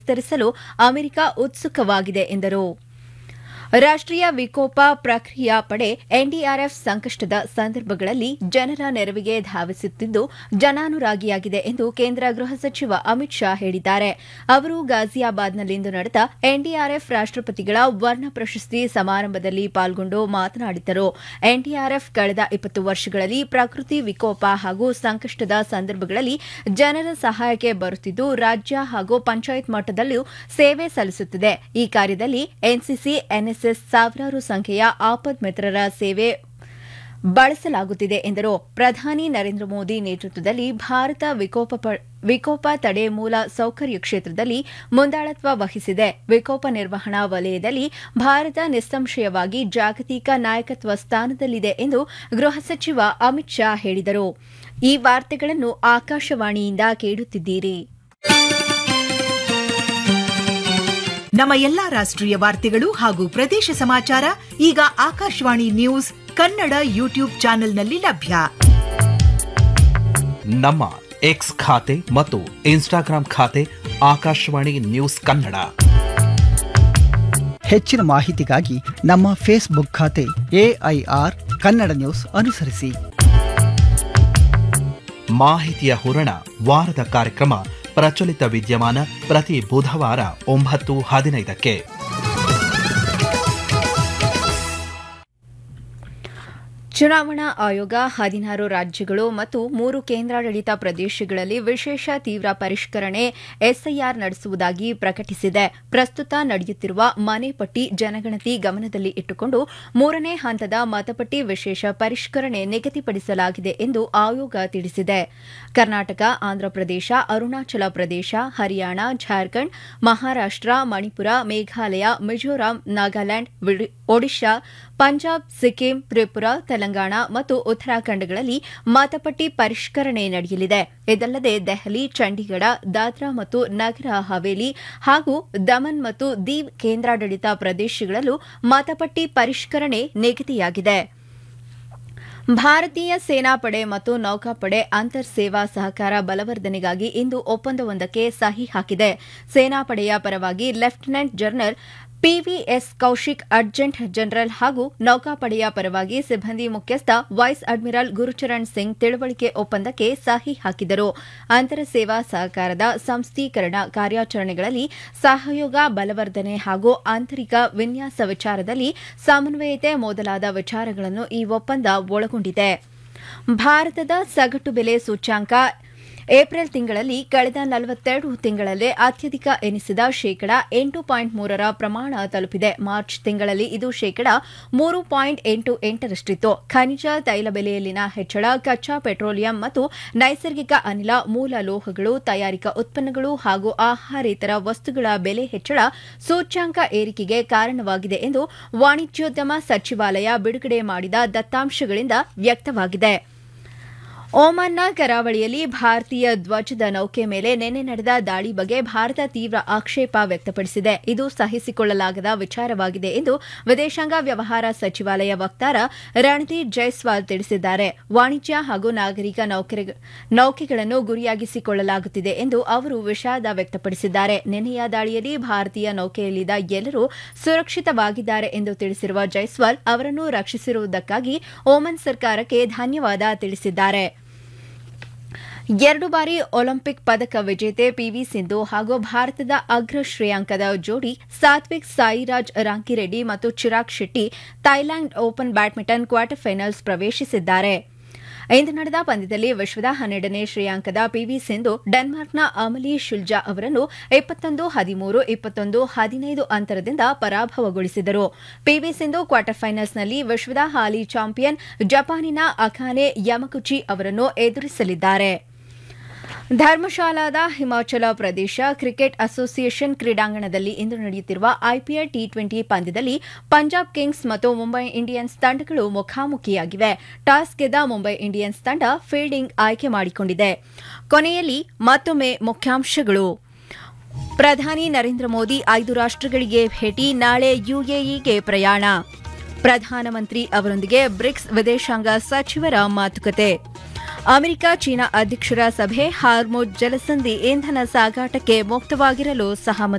ವಿಸ್ತರಿಸಲು ಅಮೆರಿಕ ಉತ್ಸುಕವಾಗಿದೆ ಎಂದರು ರಾಷ್ಟೀಯ ವಿಕೋಪ ಪ್ರಕ್ರಿಯಾ ಪಡೆ ಎನ್ಡಿಆರ್ಎಫ್ ಸಂಕಷ್ಟದ ಸಂದರ್ಭಗಳಲ್ಲಿ ಜನರ ನೆರವಿಗೆ ಧಾವಿಸುತ್ತಿದ್ದು ಜನಾನುರಾಗಿಯಾಗಿದೆ ಎಂದು ಕೇಂದ್ರ ಗೃಹ ಸಚಿವ ಅಮಿತ್ ಶಾ ಹೇಳಿದ್ದಾರೆ ಅವರು ಗಾಜಿಯಾಬಾದ್ನಲ್ಲಿಂದು ನಡೆದ ಎನ್ಡಿಆರ್ಎಫ್ ರಾಷ್ಟಪತಿಗಳ ವರ್ಣ ಪ್ರಶಸ್ತಿ ಸಮಾರಂಭದಲ್ಲಿ ಪಾಲ್ಗೊಂಡು ಮಾತನಾಡಿದರು ಎನ್ಡಿಆರ್ಎಫ್ ಕಳೆದ ಇಪ್ಪತ್ತು ವರ್ಷಗಳಲ್ಲಿ ಪ್ರಕೃತಿ ವಿಕೋಪ ಹಾಗೂ ಸಂಕಷ್ಟದ ಸಂದರ್ಭಗಳಲ್ಲಿ ಜನರ ಸಹಾಯಕ್ಕೆ ಬರುತ್ತಿದ್ದು ರಾಜ್ಯ ಹಾಗೂ ಪಂಚಾಯತ್ ಮಟ್ಟದಲ್ಲೂ ಸೇವೆ ಸಲ್ಲಿಸುತ್ತಿದೆ ಈ ಕಾರ್ಯದಲ್ಲಿ ಎನ್ಸಿಸಿ ಎನ್ಎಸ್ಎಸ್ ಸಾವಿರಾರು ಸಂಖ್ಯೆಯ ಆಪದ್ ಮಿತ್ರರ ಸೇವೆ ಬಳಸಲಾಗುತ್ತಿದೆ ಎಂದರು ಪ್ರಧಾನಿ ನರೇಂದ್ರ ಮೋದಿ ನೇತೃತ್ವದಲ್ಲಿ ಭಾರತ ವಿಕೋಪ ಪ- ವಿಕೋಪ ತಡೆ ಮೂಲ ಸೌಕರ್ಯ ಕ್ಷೇತ್ರದಲ್ಲಿ ಮುಂದಾಳತ್ವ ವಹಿಸಿದೆ ವಿಕೋಪ ನಿರ್ವಹಣಾ ವಲಯದಲ್ಲಿ ಭಾರತ ನಿಸ್ಸಂಶಯವಾಗಿ ಜಾಗತಿಕ ನಾಯಕತ್ವ ಸ್ಥಾನದಲ್ಲಿದೆ ಎಂದು ಗೃಹ ಸಚಿವ ಅಮಿತ್ ಶಾ ಹೇಳಿದರು ಈ ವಾರ್ತೆಗಳನ್ನು ಆಕಾಶವಾಣಿಯಿಂದ ಕೇಳುತ್ತಿದ್ದೀರಿ ನಮ್ಮ ಎಲ್ಲಾ ರಾಷ್ಟ್ರೀಯ ವಾರ್ತೆಗಳು ಹಾಗೂ ಪ್ರದೇಶ ಸಮಾಚಾರ ಈಗ ಆಕಾಶವಾಣಿ ನ್ಯೂಸ್ ಕನ್ನಡ ಯೂಟ್ಯೂಬ್ ಚಾನೆಲ್ನಲ್ಲಿ ಲಭ್ಯ ನಮ್ಮ ಎಕ್ಸ್ ಖಾತೆ ಮತ್ತು ಇನ್ಸ್ಟಾಗ್ರಾಂ ಖಾತೆ ಆಕಾಶವಾಣಿ ನ್ಯೂಸ್ ಕನ್ನಡ ಹೆಚ್ಚಿನ ಮಾಹಿತಿಗಾಗಿ ನಮ್ಮ ಫೇಸ್ಬುಕ್ ಖಾತೆ ಎಐಆರ್ ಕನ್ನಡ ನ್ಯೂಸ್ ಅನುಸರಿಸಿ ಮಾಹಿತಿಯ ಹೂರಣ ವಾರದ ಕಾರ್ಯಕ್ರಮ ಪ್ರಚಲಿತ ವಿದ್ಯಮಾನ ಪ್ರತಿ ಬುಧವಾರ ಒಂಬತ್ತು ಹದಿನೈದಕ್ಕೆ ಚುನಾವಣಾ ಆಯೋಗ ಹದಿನಾರು ರಾಜ್ಯಗಳು ಮತ್ತು ಮೂರು ಕೇಂದ್ರಾಡಳಿತ ಪ್ರದೇಶಗಳಲ್ಲಿ ವಿಶೇಷ ತೀವ್ರ ಪರಿಷ್ಕರಣೆ ಎಸ್ಐಆರ್ ನಡೆಸುವುದಾಗಿ ಪ್ರಕಟಿಸಿದೆ ಪ್ರಸ್ತುತ ನಡೆಯುತ್ತಿರುವ ಮನೆ ಪಟ್ಟಿ ಜನಗಣತಿ ಗಮನದಲ್ಲಿ ಇಟ್ಟುಕೊಂಡು ಮೂರನೇ ಹಂತದ ಮತಪಟ್ಟಿ ವಿಶೇಷ ಪರಿಷ್ಕರಣೆ ನಿಗದಿಪಡಿಸಲಾಗಿದೆ ಎಂದು ಆಯೋಗ ತಿಳಿಸಿದೆ ಕರ್ನಾಟಕ ಆಂಧ್ರಪ್ರದೇಶ ಅರುಣಾಚಲ ಪ್ರದೇಶ ಹರಿಯಾಣ ಜಾರ್ಖಂಡ್ ಮಹಾರಾಷ್ಟ ಮಣಿಪುರ ಮೇಘಾಲಯ ಮಿಜೋರಾಂ ನಾಗಾಲ್ಯಾಂಡ್ ವಿಡಿ- ಒಡಿಶಾ ಪಂಜಾಬ್ ಸಿಕ್ಕಿಂ ತ್ರಿಪುರಾ ತೆಲಂಗಾಣ ಮತ್ತು ಉತ್ತರಾಖಂಡಗಳಲ್ಲಿ ಮತಪಟ್ಟಿ ಪರಿಷ್ಕರಣೆ ನಡೆಯಲಿದೆ ಇದಲ್ಲದೆ ದೆಹಲಿ ಚಂಡೀಗಢ ದಾದ್ರಾ ಮತ್ತು ನಗರ ಹವೇಲಿ ಹಾಗೂ ದಮನ್ ಮತ್ತು ದೀವ್ ಕೇಂದ್ರಾಡಳಿತ ಪ್ರದೇಶಗಳಲ್ಲೂ ಮತಪಟ್ಟಿ ಪರಿಷ್ಕರಣೆ ನಿಗದಿಯಾಗಿದೆ ಭಾರತೀಯ ಸೇನಾಪಡೆ ಮತ್ತು ನೌಕಾಪಡೆ ಅಂತರ್ ಸೇವಾ ಸಹಕಾರ ಬಲವರ್ಧನೆಗಾಗಿ ಇಂದು ಒಪ್ಪಂದವೊಂದಕ್ಕೆ ಸಹಿ ಹಾಕಿದೆ ಸೇನಾಪಡೆಯ ಪರವಾಗಿ lieutenant general PVS Kaushik adjutant general ಹಾಗೂ ನೌಕಾಪಡೆಯ ಪರವಾಗಿ ಸಿಬ್ಬಂದಿ ಮುಖ್ಯಸ್ಥ ವೈಸ್ ಅಡ್ಮಿರಲ್ ಗುರುಚರಣ್ ಸಿಂಗ್ ತಿಳುವಳಿಕೆ ಒಪ್ಪಂದಕ್ಕೆ ಸಹಿ ಹಾಕಿದರು ಅಂತರ ಸೇವಾ ಸಹಕಾರದ ಸಂಸ್ಥೀಕರಣ ಕಾರ್ಯಾಚರಣೆಗಳಲ್ಲಿ ಸಹಯೋಗ ಬಲವರ್ಧನೆ ಹಾಗೂ ಆಂತರಿಕ ವಿನ್ಯಾಸ ವಿಚಾರದಲ್ಲಿ ಸಮನ್ವಯತೆ ಮೊದಲಾದ ವಿಚಾರಗಳನ್ನು ಈ ಒಪ್ಪಂದ ಒಳಗೊಂಡಿದೆ ಭಾರತದ ಸಗಟು ಬೆಲೆ ಸೂಚ್ಯಾಂಕ ಏಪ್ರಿಲ್ ತಿಂಗಳಲ್ಲಿ ಕಳೆದ ನಲವತ್ತೆರಡು ತಿಂಗಳಲ್ಲೇ ಅತ್ಯಧಿಕ ಎನಿಸಿದ ಶೇಕಡ ಎಂಟು ಪಾಯಿಂಟ್ ಮೂರರ ಪ್ರಮಾಣ ತಲುಪಿದೆ ಮಾರ್ಚ್ ತಿಂಗಳಲ್ಲಿ ಇದು ಶೇಕಡ ಮೂರು ಪಾಯಿಂಟ್ ಎಂಟು ಎಂಟರಷ್ಟಿತ್ತು ಖನಿಜ ತೈಲ ಬೆಲೆಯಲ್ಲಿನ ಹೆಚ್ಚಳ ಕಚ್ಚಾ ಪೆಟ್ರೋಲಿಯಂ ಮತ್ತು ನೈಸರ್ಗಿಕ ಅನಿಲ ಮೂಲ ಲೋಹಗಳು ತಯಾರಿಕಾ ಉತ್ಪನ್ನಗಳು ಹಾಗೂ ಆಹಾರೇತರ ವಸ್ತುಗಳ ಬೆಲೆ ಹೆಚ್ಚಳ ಸೂಚ್ಯಾಂಕ ಏರಿಕೆಗೆ ಕಾರಣವಾಗಿದೆ ಎಂದು ವಾಣಿಜ್ಯೋದ್ಯಮ ಸಚಿವಾಲಯ ಬಿಡುಗಡೆ ಮಾಡಿದ ದತ್ತಾಂಶಗಳಿಂದ ವ್ಯಕ್ತವಾಗಿದೆ ಓಮನ್ನ ಕರಾವಳಿಯಲ್ಲಿ ಭಾರತೀಯ ಧ್ವಜದ ನೌಕೆ ಮೇಲೆ ನಿನ್ನೆ ನಡೆದ ದಾಳಿ ಬಗ್ಗೆ ಭಾರತ ತೀವ್ರ ಆಕ್ಷೇಪ ವ್ಯಕ್ತಪಡಿಸಿದೆ ಇದು ಸಹಿಸಿಕೊಳ್ಳಲಾಗದ ವಿಚಾರವಾಗಿದೆ ಎಂದು ವಿದೇಶಾಂಗ ವ್ಯವಹಾರ ಸಚಿವಾಲಯ ವಕ್ತಾರ ರಣದೀಪ್ ಜೈಸ್ವಾಲ್ ತಿಳಿಸಿದ್ದಾರೆ ವಾಣಿಜ್ಯ ಹಾಗೂ ನಾಗರಿಕ ನೌಕರಿ- ನೌಕೆಗಳನ್ನು ಗುರಿಯಾಗಿಸಿಕೊಳ್ಳಲಾಗುತ್ತಿದೆ ಎಂದು ಅವರು ವಿಷಾದ ವ್ಯಕ್ತಪಡಿಸಿದ್ದಾರೆ ನಿನ್ನೆಯ ದಾಳಿಯಲ್ಲಿ ಭಾರತೀಯ ನೌಕೆಯಲ್ಲಿದ್ದ ಎಲ್ಲರೂ ಸುರಕ್ಷಿತವಾಗಿದ್ದಾರೆ ಎಂದು ತಿಳಿಸಿರುವ ಜೈಸ್ವಾಲ್ ಅವರನ್ನು ರಕ್ಷಿಸಿರುವುದಕ್ಕಾಗಿ ಓಮನ್ ಸರ್ಕಾರಕ್ಕೆ ಧನ್ಯವಾದ ತಿಳಿಸಿದ್ದಾರೆ ಎರಡು ಬಾರಿ ಒಲಿಂಪಿಕ್ ಪದಕ ವಿಜೇತೆ ಪಿವಿ ಸಿಂಧು ಹಾಗೂ ಭಾರತದ ಅಗ್ರ ಶ್ರೇಯಾಂಕದ ಜೋಡಿ ಸಾತ್ವಿಕ್ ಸಾಯಿರಾಜ್ ರಾಂಕಿರೆಡ್ಡಿ ಮತ್ತು Chirag Shetty Thailand open badminton quarter finals ಪ್ರವೇಶಿಸಿದ್ದಾರೆ ಇಂದು ನಡೆದ ಪಂದ್ಯದಲ್ಲಿ ವಿಶ್ವದ ಹನ್ನೆರಡನೇ ಶ್ರೇಯಾಂಕದ ಪಿವಿ ಸಿಂಧು ಡೆನ್ಮಾರ್ಕ್ನ ಅಮಲಿ ಶುಲ್ಜಾ ಅವರನ್ನು ಇಪ್ಪತ್ತೊಂದು ಹದಿಮೂರು ಇಪ್ಪತ್ತೊಂದು ಹದಿನೈದು ಅಂತರದಿಂದ ಪರಾಭವಗೊಳಿಸಿದರು ಪಿವಿ ಸಿಂಧು ಕ್ವಾರ್ಟರ್ ಫೈನಲ್ಸ್ನಲ್ಲಿ ವಿಶ್ವದ ಹಾಲಿ ಚಾಂಪಿಯನ್ ಜಪಾನಿನ ಅಖಾನೆ ಯಮಗುಚಿ ಅವರನ್ನು ಎದುರಿಸಲಿದ್ದಾರೆ ಧರ್ಮಶಾಲಾದ ಹಿಮಾಚಲ ಪ್ರದೇಶ ಕ್ರಿಕೆಟ್ ಅಸೋಸಿಯೇಷನ್ ಕ್ರೀಡಾಂಗಣದಲ್ಲಿ ಇಂದು ನಡೆಯುತ್ತಿರುವ ಐಪಿಎಲ್ ಟಿ ಟ್ವೆಂಟಿ ಪಂದ್ಯದಲ್ಲಿ ಪಂಜಾಬ್ ಕಿಂಗ್ಸ್ ಮತ್ತು ಮುಂಬೈ ಇಂಡಿಯನ್ಸ್ ತಂಡಗಳು ಮುಖಾಮುಖಿಯಾಗಿವೆ ಟಾಸ್ ಗೆದ್ದ ಮುಂಬೈ ಇಂಡಿಯನ್ಸ್ ತಂಡ ಫೀಲ್ಡಿಂಗ್ ಆಯ್ಕೆ ಮಾಡಿಕೊಂಡಿದೆ ಕೊನೆಯಲ್ಲಿ ಮತ್ತೊಮ್ಮೆ ಮುಖ್ಯಾಂಶಗಳು ಪ್ರಧಾನಿ ನರೇಂದ್ರ ಮೋದಿ ಐದು ರಾಷ್ಟ್ರಗಳಿಗೆ ಭೇಟಿ ನಾಳೆ ಯುಎಇಗೆ ಪ್ರಯಾಣ ಪ್ರಧಾನಮಂತ್ರಿ ಅವರೊಂದಿಗೆ ಬ್ರಿಕ್ಸ್ ವಿದೇಶಾಂಗ ಸಚಿವರ ಮಾತುಕತೆ ಅಮೆರಿಕ ಚೀನಾ ಅಧ್ಯಕ್ಷರ ಸಭೆ ಹಾರ್ಮೋಜ್ ಜಲಸಂಧಿ ಇಂಧನ ಸಾಗಾಟಕ್ಕೆ ಮುಕ್ತವಾಗಿರಲು ಸಹಮತ